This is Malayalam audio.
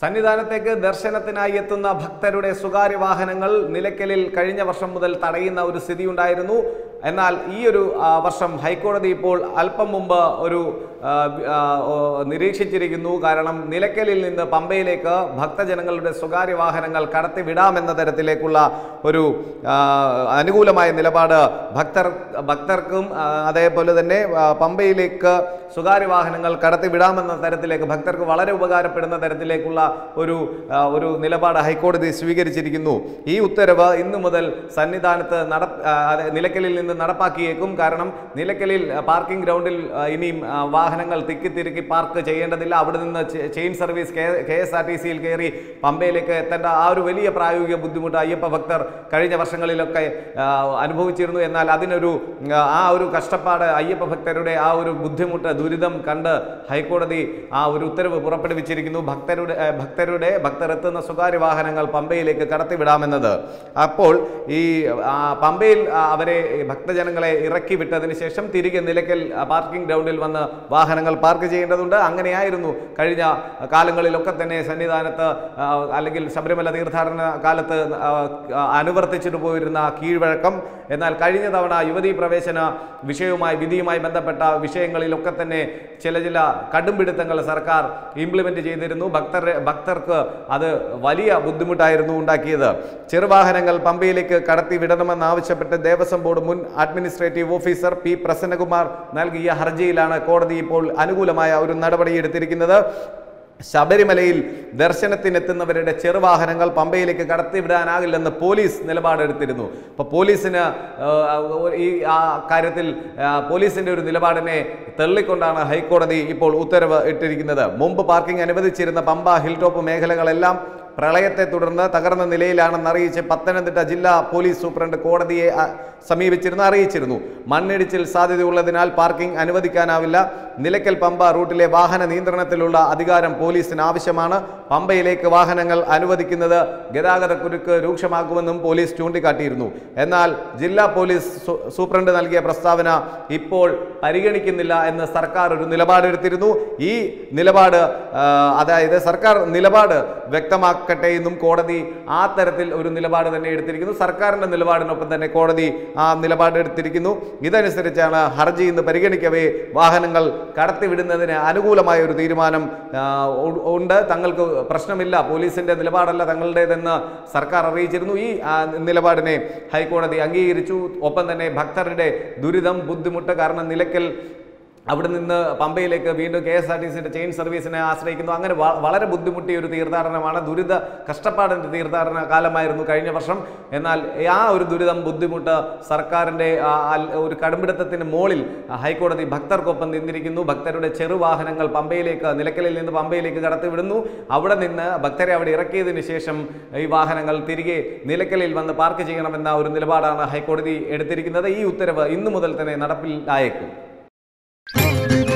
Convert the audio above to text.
സന്നിധാനത്തേക്ക് ദർശനത്തിനായി എത്തുന്ന ഭക്തരുടെ സ്വകാര്യ വാഹനങ്ങൾ നിലയ്ക്കലിൽ കഴിഞ്ഞ വർഷം മുതൽ തടയുന്ന ഒരു സ്ഥിതി ഉണ്ടായിരുന്നു എന്നാൽ ഈ ഒരു ആ, വർഷം ഹൈക്കോടതി ഇപ്പോൾ അല്പം മുമ്പ് ഒരു ആ, ആ, ഓ, നിരീക്ഷിച്ചിരിക്കുന്നു കാരണം നിലയ്ക്കലിൽ നിന്ന് പമ്പയിലേക്ക് ഭക്തജനങ്ങളുടെ സ്വകാര്യ വാഹനങ്ങൾ കടത്തിവിടാമെന്ന തരത്തിലേക്കുള്ള ഒരു ആ, അനുകൂലമായ നിലപാട് ഭക്തർ ഭക്തർക്കും ആ, അതേപോലെ തന്നെ ആ, പമ്പയിലേക്ക് സ്വകാര്യ വാഹനങ്ങൾ കടത്തിവിടാമെന്ന തരത്തിലേക്ക് ഭക്തർക്ക് വളരെ ഉപകാരപ്പെടുന്ന തരത്തിലേക്കുള്ള ഒരു ആ, ഒരു നിലപാട് ഹൈക്കോടതി സ്വീകരിച്ചിരിക്കുന്നു ഈ ഉത്തരവ് ഇന്നു മുതൽ സന്നിധാനത്ത് നട ആ, അതെ, നിലയ്ക്കലിൽ നിന്ന് നടപ്പാക്കിയേക്കും കാരണം നിലയ്ക്കലിൽ ആ, പാർക്കിംഗ് ഗ്രൗണ്ടിൽ ആ, ഇനിയും ആ, വാഹനങ്ങൾ തിക്കി തിരുക്കി പാർക്ക് ചെയ്യേണ്ടതില്ല അവിടെ നിന്ന് ചെ- chain service K S R T സിയിൽ കയറി പമ്പയിലേക്ക് എത്തേണ്ട ആ ഒരു വലിയ പ്രായോഗിക ബുദ്ധിമുട്ട് അയ്യപ്പ ഭക്തർ കഴിഞ്ഞ വർഷങ്ങളിലൊക്കെ ആ, അനുഭവിച്ചിരുന്നു എന്നാൽ അതിനൊരു ആ, ആ ഒരു കഷ്ടപ്പാട് അയ്യപ്പ ഭക്തരുടെ ആ ഒരു ബുദ്ധിമുട്ട് ദുരിതം കണ്ട് ഹൈക്കോടതി ആ ഒരു ഉത്തരവ് പുറപ്പെടുവിച്ചിരിക്കുന്നു ഭക്തരുടെ ഏ, ഭക്തരുടെ ഭക്തർ എത്തുന്ന സ്വകാര്യ വാഹനങ്ങൾ പമ്പയിലേക്ക് കടത്തിവിടാമെന്നത് അപ്പോൾ ഈ ആ, പമ്പയിൽ ആ, അവരെ ഈ ഭക്തജനങ്ങളെ ഇറക്കി വിട്ടതിന് ശേഷം തിരികെ നിലയ്ക്കൽ ആ, പാർക്കിംഗ് ഗ്രൗണ്ടിൽ വന്ന് വാഹനങ്ങൾ പാർക്ക് ചെയ്യേണ്ടതുണ്ട് അങ്ങനെയായിരുന്നു കഴിഞ്ഞ കാലങ്ങളിലൊക്കെ തന്നെ സന്നിധാനത്ത് ആ, അല്ലെങ്കിൽ ശബരിമല തീർത്ഥാടന കാലത്ത് ആ, ആ, അനുവർത്തിച്ചിട്ട് പോയിരുന്ന കീഴ്വഴക്കം എന്നാൽ കഴിഞ്ഞ തവണ യുവതീ പ്രവേശന വിഷയവുമായി വിധിയുമായി ബന്ധപ്പെട്ട വിഷയങ്ങളിലൊക്കെ തന്നെ ചില ചില കടുംപിടുത്തങ്ങൾ സർക്കാർ ഇംപ്ലിമെന്റ് ചെയ്തിരുന്നു ഭക്തർ ഭക്തർക്ക് അത് വലിയ ബുദ്ധിമുട്ടായിരുന്നു ഉണ്ടാക്കിയത് ചെറുവാഹനങ്ങൾ പമ്പയിലേക്ക് കടത്തി വിടണമെന്നാവശ്യപ്പെട്ട് ദേവസ്വം ബോർഡ് മുൻ അഡ്മിനിസ്ട്രേറ്റീവ് ഓഫീസർ പി പ്രസന്നകുമാർ നൽകിയ ഹർജിയിലാണ് കോടതി ഇപ്പോൾ അനുകൂലമായ ഒരു നടപടിയെടുത്തിരിക്കുന്നത് ശബരിമലയിൽ ദർശനത്തിനെത്തുന്നവരുടെ ചെറുവാഹനങ്ങൾ പമ്പയിലേക്ക് കടത്തിവിടാനാകില്ലെന്ന് പോലീസ് നിലപാടെടുത്തിരുന്നു അപ്പോൾ പോലീസിന് ആ, ഈ ആ കാര്യത്തിൽ ആ, പോലീസിന്റെ ഒരു നിലപാടിനെ തള്ളിക്കൊണ്ടാണ് ഹൈക്കോടതി ഇപ്പോൾ ഉത്തരവ് ഇട്ടിരിക്കുന്നത് മുമ്പ് പാർക്കിംഗ് അനുവദിച്ചിരുന്ന പമ്പ ഹിൽ ടോപ്പ് മേഖലകളെല്ലാം പ്രളയത്തെ തുടർന്ന് തകർന്ന നിലയിലാണെന്ന് അറിയിച്ച് പത്തനംതിട്ട ജില്ലാ പോലീസ് സൂപ്രണ്ട് കോടതിയെ അ, സമീപിച്ചിരുന്നു അറിയിച്ചിരുന്നു മണ്ണിടിച്ചിൽ സാധ്യതയുള്ളതിനാൽ പാർക്കിംഗ് അനുവദിക്കാനാവില്ല നിലയ്ക്കൽ പമ്പ റൂട്ടിലെ വാഹന നിയന്ത്രണത്തിലുള്ള അധികാരം പോലീസിന് ആവശ്യമാണ് പമ്പയിലേക്ക് വാഹനങ്ങൾ അനുവദിക്കുന്നത് ഗതാഗത കുരുക്ക് രൂക്ഷമാക്കുമെന്നും പോലീസ് ചൂണ്ടിക്കാട്ടിയിരുന്നു എന്നാൽ ജില്ലാ പോലീസ് സൂ- സൂപ്രണ്ട് നൽകിയ പ്രസ്താവന ഇപ്പോൾ പരിഗണിക്കുന്നില്ല എന്ന് സർക്കാർ ഒരു നിലപാടെടുത്തിരുന്നു ഈ നിലപാട് ആ, അതായത് സർക്കാർ നിലപാട് വ്യക്തമാക്കട്ടെ എന്നും കോടതി ആ തരത്തിൽ ഒരു നിലപാട് തന്നെ എടുത്തിരിക്കുന്നു സർക്കാരിന്റെ നിലപാടിനൊപ്പം തന്നെ കോടതി ആ നിലപാട് എടുത്തിരിക്കുന്നു ഇതനുസരിച്ചാണ് ഹർജി ഇന്ന് പരിഗണിക്കവേ വാഹനങ്ങൾ കടത്തിവിടുന്നതിന് അനുകൂലമായ ഒരു തീരുമാനം ആ, ഉ- ഉണ്ട് തങ്ങൾക്ക് പ്രശ്നമില്ല പോലീസിന്റെ നിലപാടല്ല തങ്ങളുടേതെന്ന് സർക്കാർ അറിയിച്ചിരുന്നു ഈ ആ, നിലപാടിനെ ഹൈക്കോടതി അംഗീകരിച്ചു ഒപ്പം തന്നെ ഭക്തരുടെ ദുരിതം ബുദ്ധിമുട്ട് കാരണം നിലയ്ക്കൽ അവിടെ നിന്ന് പമ്പയിലേക്ക് വീണ്ടും കെ എസ് ആർ ടി സിയുടെ ചെയിൻ സർവീസിനെ ആശ്രയിക്കുന്നു അങ്ങനെ വ- വളരെ ബുദ്ധിമുട്ടിയ ഒരു തീർത്ഥാടനമാണ് ദുരിത കഷ്ടപ്പാടിൻ്റെ തീർത്ഥാടന കാലമായിരുന്നു കഴിഞ്ഞ വർഷം എന്നാൽ ആ ഒരു ദുരിതം ബുദ്ധിമുട്ട് സർക്കാരിൻ്റെ ആ, അൽ- ഒരു കടുംപിടുത്തത്തിന് മുകളിൽ ഹൈക്കോടതി ഭക്തർക്കൊപ്പം നിന്നിരിക്കുന്നു ഭക്തരുടെ ചെറുവാഹനങ്ങൾ പമ്പയിലേക്ക് നിലയ്ക്കലിൽ നിന്ന് പമ്പയിലേക്ക് കടത്തിവിടുന്നു അവിടെ നിന്ന് ഭക്തരെ അവിടെ ഇറക്കിയതിന് ശേഷം ഈ വാഹനങ്ങൾ തിരികെ നിലയ്ക്കലിൽ വന്ന് പാർക്ക് ചെയ്യണമെന്ന ഒരു നിലപാടാണ് ഹൈക്കോടതി എടുത്തിരിക്കുന്നത് ഈ ഉത്തരവ് ഇന്നു മുതൽ തന്നെ നടപ്പിലായേക്കും